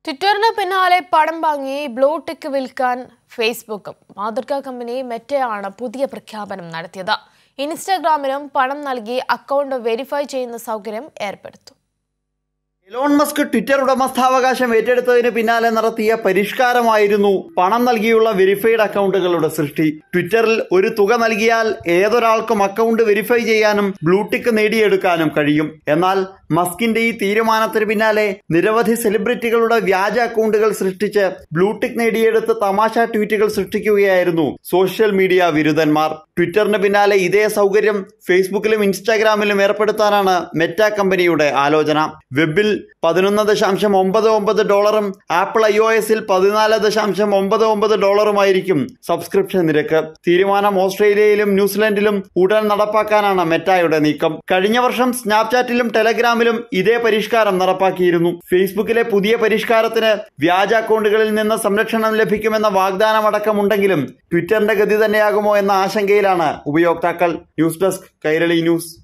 ട്വിറ്ററിന് പിന്നാലെ പണം വാങ്ങി ബ്ലൂടിക്ക് വിൽക്കാൻ ഫേസ്ബുക്കും മാതൃകാ കമ്പനി മെറ്റയാണ് പുതിയ പ്രഖ്യാപനം നടത്തിയത് ഇൻസ്റ്റാഗ്രാമിലും പണം നൽകി അക്കൗണ്ട് വെരിഫൈ ചെയ്യുന്ന സൗകര്യം ഏർപ്പെടുത്തും ഇലോൺ മസ്ക് ട്വിറ്റർ ഉടമസ്ഥാവകാശം ഏറ്റെടുത്തതിന് പിന്നാലെ നടത്തിയ പരിഷ്കാരമായിരുന്നു പണം നൽകിയുള്ള വെരിഫൈഡ് അക്കൗണ്ടുകളുടെ സൃഷ്ടി ട്വിറ്ററിൽ ഒരു തുക നൽകിയാൽ ഏതൊരാൾക്കും അക്കൗണ്ട് വെരിഫൈ ചെയ്യാനും ബ്ലൂടിക്ക് നേടിയെടുക്കാനും കഴിയും എന്നാൽ മസ്കിന്റെ ഈ തീരുമാനത്തിന് പിന്നാലെ നിരവധി സെലിബ്രിറ്റികളുടെ വ്യാജ അക്കൗണ്ടുകൾ സൃഷ്ടിച്ച് ബ്ലൂടിക്ക് നേടിയെടുത്ത് തമാശ ട്വീറ്റുകൾ സൃഷ്ടിക്കുകയായിരുന്നു സോഷ്യൽ മീഡിയ വിരുദ്ധന്മാർ ട്വിറ്ററിന് പിന്നാലെ ഇതേ സൗകര്യം ഫേസ്ബുക്കിലും ഇൻസ്റ്റാഗ്രാമിലും ഏർപ്പെടുത്താനാണ് മെറ്റ കമ്പനിയുടെ ആലോചന വെബിൽ പതിനൊന്ന് ദശാംശം ഒമ്പത് ഒമ്പത് ഡോളറും ആപ്പിൾ ഐ ഒ എസിൽ പതിനാല് ദശാംശം ഒമ്പത് ഒമ്പത് ഡോളറുമായിരിക്കും സബ്സ്ക്രിപ്ഷൻ നിരക്ക് തീരുമാനം ഓസ്ട്രേലിയയിലും ന്യൂസിലൻഡിലും ഉടൻ നടപ്പാക്കാനാണ് മെറ്റായുടെ നീക്കം കഴിഞ്ഞ വർഷം സ്നാപ്ചാറ്റിലും ടെലഗ്രാമിലും ഇതേ പരിഷ്കാരം നടപ്പാക്കിയിരുന്നു ഫേസ്ബുക്കിലെ പുതിയ പരിഷ്കാരത്തിന് വ്യാജ അക്കൗണ്ടുകളിൽ നിന്ന് സംരക്ഷണം ലഭിക്കുമെന്ന വാഗ്ദാനമടക്കമുണ്ടെങ്കിലും ട്വിറ്ററിന്റെ ഗതി തന്നെയാകുമോ എന്ന ആശങ്കയിലാണ് ഉപയോക്താക്കൾ ന്യൂസ് ഡെസ്ക് കൈരളി ന്യൂസ്